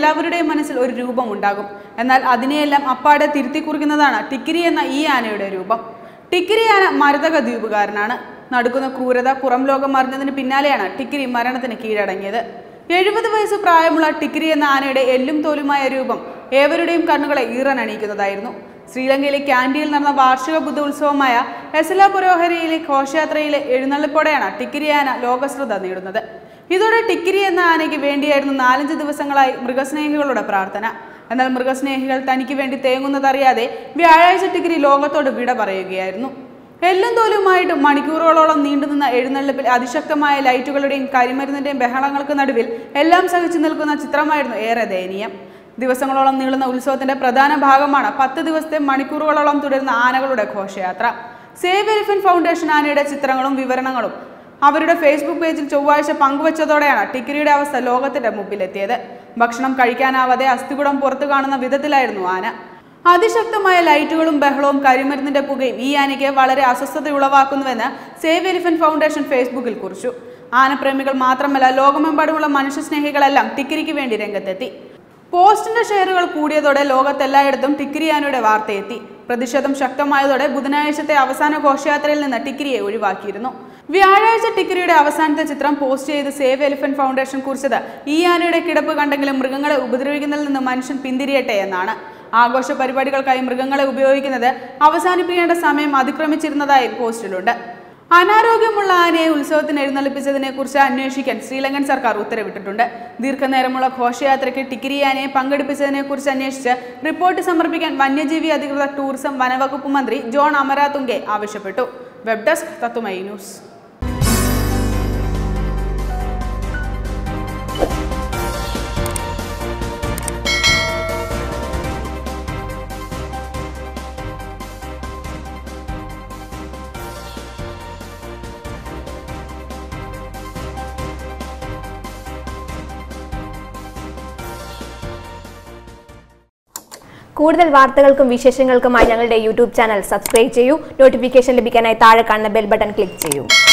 എല്ലാവരുടെയും മനസ്സിൽ ഒരു രൂപം ഉണ്ടാകും എന്നാൽ അതിനെയെല്ലാം അപ്പാടെ തിരുത്തി കുറിക്കുന്നതാണ് ടിക്കിരി എന്ന ഈ ആനയുടെ രൂപം ടിക്കിരി ആന മരതക ദ്വീപുകാരനാണ് നടക്കുന്ന ക്രൂരത പുറം ലോകം അറിഞ്ഞതിന് പിന്നാലെയാണ് ടിക്കിരി മരണത്തിന് കീഴടങ്ങിയത് എഴുപത് വയസ്സ് പ്രായമുള്ള ടിക്കിരി എന്ന ആനയുടെ എല്ലും തോലുമായ രൂപം ഏവരുടെയും കണ്ണുകളെ ഈറനണിയിക്കുന്നതായിരുന്നു ശ്രീലങ്കയിലെ ക്യാൻഡിയിൽ നടന്ന വാർഷിക ബുദ്ധ ഉത്സവമായ എസല പുരോഹരയിലെ ഘോഷയാത്രയിലെ എഴുന്നള്ളിപ്പോടെയാണ് ടിക്കിരി ആന ലോകശ്രദ്ധ നേടുന്നത് ഇതോടെ ടിക്കിരി എന്ന ആനയ്ക്ക് വേണ്ടിയായിരുന്നു നാലഞ്ച് ദിവസങ്ങളായി മൃഗസ്നേഹികളുടെ പ്രാർത്ഥന എന്നാൽ മൃഗസ്നേഹികൾ തനിക്ക് വേണ്ടി തേങ്ങുന്നതറിയാതെ വ്യാഴാഴ്ച ടിക്കിരി ലോകത്തോട് വിട പറയുകയായിരുന്നു എല്ലും തോലുമായിട്ട് മണിക്കൂറുകളോളം നീണ്ടുനിന്ന എഴുന്നള്ളിപ്പിൽ അതിശക്തമായ ലൈറ്റുകളുടെയും കരിമരുന്നിന്റെയും ബഹളങ്ങൾക്ക് നടുവിൽ എല്ലാം സഹിച്ചു നിൽക്കുന്ന ചിത്രമായിരുന്നു ഏറെ ദയനീയം ദിവസങ്ങളോളം നീളുന്ന ഉത്സവത്തിന്റെ പ്രധാന ഭാഗമാണ് പത്ത് ദിവസത്തെ മണിക്കൂറുകളോളം തുടരുന്ന ആനകളുടെ ഘോഷയാത്ര സേവ് എലിഫന്റ് ഫൗണ്ടേഷൻ ആനയുടെ ചിത്രങ്ങളും വിവരണങ്ങളും അവരുടെ ഫേസ്ബുക്ക് പേജിൽ ചൊവ്വാഴ്ച പങ്കുവച്ചതോടെയാണ് ടിക്കിരിയുടെ അവസ്ഥ ലോകത്തിന്റെ മുമ്പിലെത്തിയത് ഭക്ഷണം കഴിക്കാനാവാതെ അസ്ഥികുടം പുറത്തു കാണുന്ന വിധത്തിലായിരുന്നു ആന അതിശക്തമായ ലൈറ്റുകളും ബഹളവും കരിമരുന്നിന്റെ പുകയും ഈ ആനയ്ക്ക് വളരെ അസ്വസ്ഥത ഉളവാക്കുന്നുവെന്ന് സേവ് എലിഫന്റ് ഫൗണ്ടേഷൻ ഫേസ്ബുക്കിൽ കുറിച്ചു ആനപ്രേമികൾ മാത്രമല്ല ലോകമെമ്പാടുമുള്ള മനുഷ്യസ്നേഹികളെല്ലാം ടിക്കിരിക്ക് വേണ്ടി രംഗത്തെത്തി പോസ്റ്റിന്റെ ഷെയറുകൾ കൂടിയതോടെ ലോകത്തെല്ലായിടത്തും ടിക്കിരി ആനയുടെ വാർത്തയെത്തി പ്രതിഷേധം ശക്തമായതോടെ ബുധനാഴ്ചത്തെ അവസാന ഘോഷയാത്രയിൽ നിന്ന് ടിക്കിരിയെ ഒഴിവാക്കിയിരുന്നു വ്യാഴാഴ്ച ടിക്കിരിയുടെ അവസാനത്തെ ചിത്രം പോസ്റ്റ് ചെയ്ത് സേവ് എലിഫന്റ് ഫൗണ്ടേഷൻ കുറിച്ചത് ഈ ആനയുടെ കിടപ്പ് കണ്ടെങ്കിലും മൃഗങ്ങളെ ഉപദ്രവിക്കുന്നതിൽ നിന്ന് മനുഷ്യൻ പിന്തിരിയട്ടെ എന്നാണ് ആഘോഷ പരിപാടികൾക്കായി മൃഗങ്ങളെ ഉപയോഗിക്കുന്നത് അവസാനിപ്പിക്കേണ്ട സമയം അതിക്രമിച്ചിരുന്നതായും പോസ്റ്റിലുണ്ട് അനാരോഗ്യമുള്ള ആനയെ ഉത്സവത്തിന് എഴുന്നള്ളിപ്പിച്ചതിനെ കുറിച്ച് അന്വേഷിക്കാൻ ശ്രീലങ്കൻ സർക്കാർ ഉത്തരവിട്ടിട്ടുണ്ട് ദീർഘനേരമുള്ള ഘോഷയാത്രയ്ക്ക് ടിക്കിരി ആനയെ പങ്കെടുപ്പിച്ചതിനെ കുറിച്ച് അന്വേഷിച്ച് റിപ്പോർട്ട് സമർപ്പിക്കാൻ വന്യജീവി അധികൃത ടൂറിസം വനവകുപ്പ് മന്ത്രി ജോൺ അമരാതുങ്കെ ആവശ്യപ്പെട്ടു വെബ് ഡെസ്ക് തത്തുമൈ ന്യൂസ് കൂടുതൽ വാർത്തകൾക്കും വിശേഷങ്ങൾക്കുമായി ഞങ്ങളുടെ യൂട്യൂബ് ചാനൽ സബ്സ്ക്രൈബ് ചെയ്യൂ നോട്ടിഫിക്കേഷൻ ലഭിക്കാനായി താഴെ കാണുന്ന ബെൽ ബട്ടൺ ക്ലിക്ക് ചെയ്യൂ